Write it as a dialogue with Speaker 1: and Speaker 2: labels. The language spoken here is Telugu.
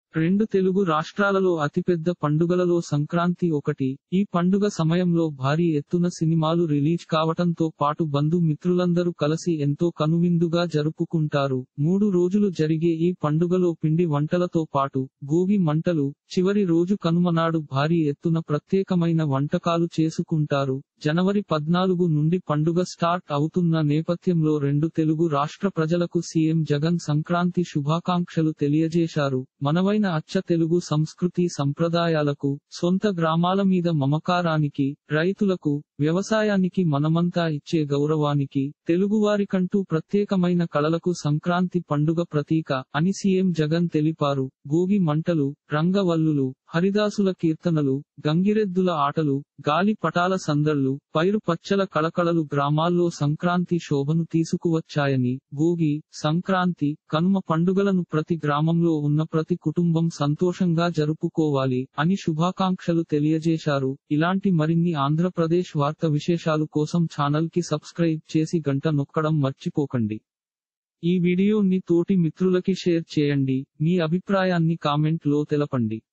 Speaker 1: రెండు తెలుగు రాష్ట్రాలలో అతిపెద్ద పండుగలలో సంక్రాంతి ఒకటి ఈ పండుగ సమయంలో భారీ ఎత్తున సినిమాలు రిలీజ్ కావటంతో పాటు బంధు మిత్రులందరూ కలిసి ఎంతో కనువిందుగా జరుపుకుంటారు మూడు రోజులు జరిగే ఈ పండుగలో పిండి వంటలతో పాటు భోగి మంటలు చివరి రోజు కనుమనాడు భారీ ఎత్తున ప్రత్యేకమైన వంటకాలు చేసుకుంటారు జనవరి పద్నాలుగు నుండి పండుగ స్టార్ట్ అవుతున్న నేపథ్యంలో రెండు తెలుగు రాష్ట్ర ప్రజలకు సీఎం జగన్ సంక్రాంతి శుభాకాంక్షలు తెలియజేశారు మనవైన అచ్చ తెలుగు సంస్కృతి సంప్రదాయాలకు సొంత గ్రామాల మీద మమకారానికి రైతులకు వ్యవసాయానికి మనమంతా ఇచ్చే గౌరవానికి తెలుగువారికంటూ ప్రత్యేకమైన కళలకు సంక్రాంతి పండుగ ప్రతీక అని సీఎం జగన్ తెలిపారు భోగి మంటలు రంగవల్లులు హరిదాసుల కీర్తనలు గంగిరెద్దుల ఆటలు గాలి పటాల సందళ్లు పైరు పచ్చల కళకళలు గ్రామాల్లో సంక్రాంతి శోభను తీసుకువచ్చాయని భోగి సంక్రాంతి కనుమ పండుగలను ప్రతి గ్రామంలో ఉన్న ప్రతి కుటుంబం సంతోషంగా జరుపుకోవాలి అని శుభాకాంక్షలు తెలియజేశారు ఇలాంటి మరిన్ని ఆంధ్రప్రదేశ్ వార్త విశేషాలు కోసం ఛానల్ కి సబ్స్క్రైబ్ చేసి గంట నొక్కడం మర్చిపోకండి ఈ వీడియోని తోటి మిత్రులకి షేర్ చేయండి మీ అభిప్రాయాన్ని కామెంట్ లో తెలపండి